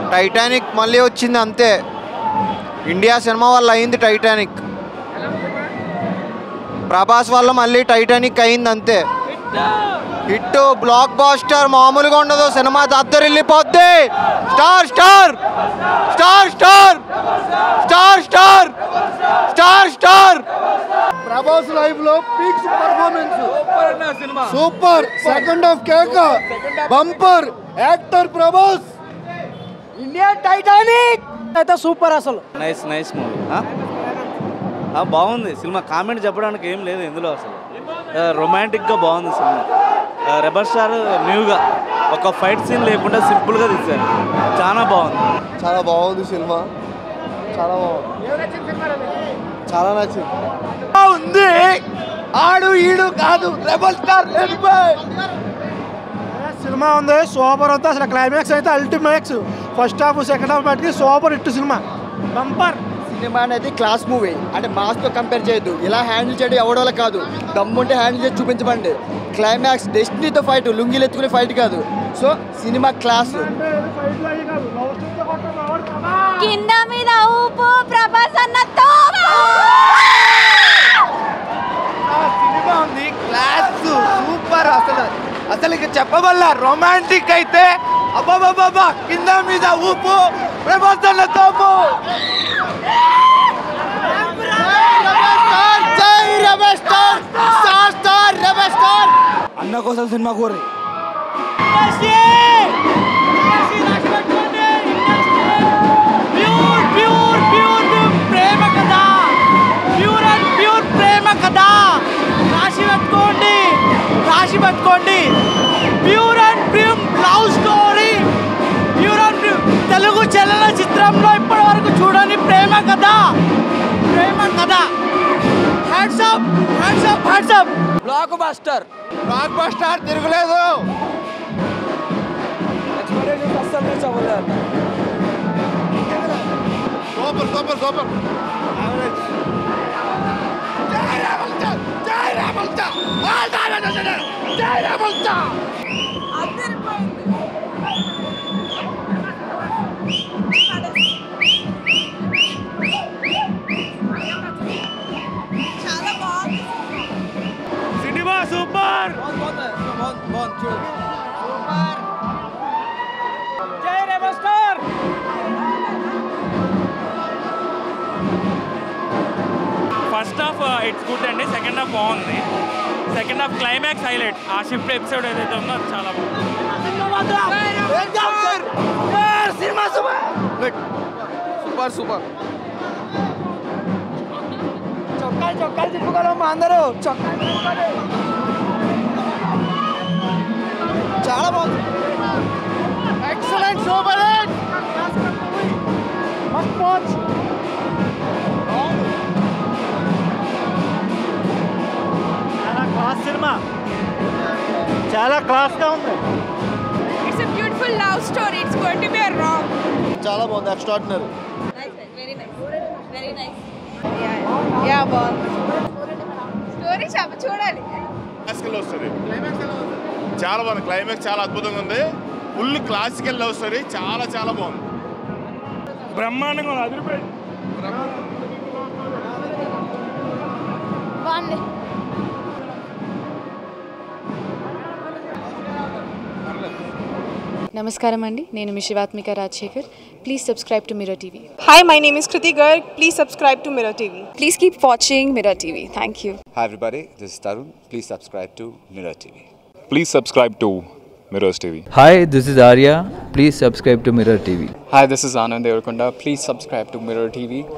Titanic మళ్ళీ వచ్చింది అంతే ఇండియా సినిమా వల్ల అయింది టైటానిక్ ప్రభాస్ వల్ల మళ్ళీ టైటానిక్ అయింది అంతే హిట్ బ్లాక్ బాస్టర్ మామూలుగా ఉండదు సినిమా దద్దరిల్లిపోద్ది star star star star star star star star Prabhas life లో peaks performance super second half కేక bumper actor Prabhas Indian Titanic అయితే సూపర్ అసలు నైస్ నైస్ మూవీ బాగుంది సినిమా కామెంట్ చెప్పడానికి ఏం లేదు ఇందులో అసలు రొమాంటిక్గా బాగుంది సినిమా రెబల్ స్టార్ న్యూగా ఒక ఫైట్ సీన్ లేకుండా సింపుల్గా తీశారు చాలా బాగుంది చాలా బాగుంది సినిమా చాలా బాగుంది చాలా నచ్చింది ఉంది ఆడు ఈడు కాదు రెబల్ స్టార్ సినిమా ఉంది సూపర్ ఉంది అసలు క్లైమాక్స్ అయితే అల్టిమేక్స్ ఫస్ట్ హాఫ్ సెకండ్ హాఫ్ బట్టి super hit cinema bumper cinema అనేది క్లాస్ మూవీ అంటే మాస్తో కంపేర్ చేయొద్దు ఇలా హ్యాండిల్ చేయడం ఎవడోలా కాదు దమ్ముంటే హ్యాండిల్ చేసి చూపించమండి క్లైమాక్స్ డెస్టినీతో ఫైట్ లుంగిలు ఎత్తుకునే ఫైట్ కాదు సో సినిమా క్లాస్ కింద మీద ఊపు ప్రభాస్ అన్న తోపు సినిమా ఉంది క్లాస్ సూపర్ అసలు అసలు ఇక చెప్పవల్ల రొమాంటిక్ అయితే అబ్బాబాబా కింద మీద ఊపు ప్రపంచంలో తోపు జై rebel star star star rebel star అన్న కోసం సినిమా కోరి ప్యూర్ ప్యూర్ ప్యూర్ ప్రేమ కదా ప్యూర్ అండ్ ప్యూర్ ప్రేమ కదా రాసి పెట్టుకోండి రాసి పెట్టుకోండి pure and pure love story pure and pure Telugu చలన చిత్రంలో ఇప్పటి వరకు చూడని ప్రేమ కదా ప్రేమ కదా hats off hats off hats off blockbuster blockbuster తిరగలేదు సూపర్ సూపర్ సూపర్ చాలా బాగుంది సినిమా సూపర్ జై rebel star first half it's good అండి సెకండ్ హాఫ్ బాగుంది సెకండ్ హాఫ్ క్లైమాక్స్ హైలైట్ ఆ షిఫ్ట్ ఎపిసోడ్ ఏదైతే ఉందో అది చాలా బాగుంది సినిమా సూపర్ సూపర్ సూపర్ చొక్కాలు చొక్కాలు తిప్పుకోలేము మా అందరూ చొక్కాలు తిప్పుకోండి. చాలా బాగుంది excellent super hit must watch చాలా క్లాస్ సినిమా చాలా క్లాస్గా ఉంది it's a beautiful love story it's going to be a wrong చాలా బాగుంది extraordinary very nice very nice yeah బాగుంది స్టోరీ చెప్ప చూడాలి క్లాసికల్ లవ్ స్టోరీ చాలా బాగుంది క్లైమాక్స్ చాలా అద్భుతంగా ఉంది ఫుల్ క్లాసికల్ లవ్ స్టోరీ చాలా చాలా బాగుంది బ్రహ్మాండంగా ఉంది అదిరిపోయి బాగుంది నమస్కారం అండి నేను మీ Shivathmika Rajasekhar please subscribe to Mirror TV Hi, my name is Kriti Garg. Please subscribe to Mirror TV. Please keep watching Mirror TV thank you Hi everybody, this is Tarun. Please subscribe to Mirror TV. Please subscribe to Mirrors TV. Hi, this is Arya. Please subscribe to Mirror TV. Hi, this is Anand Devarkonda. Please subscribe to Mirror TV.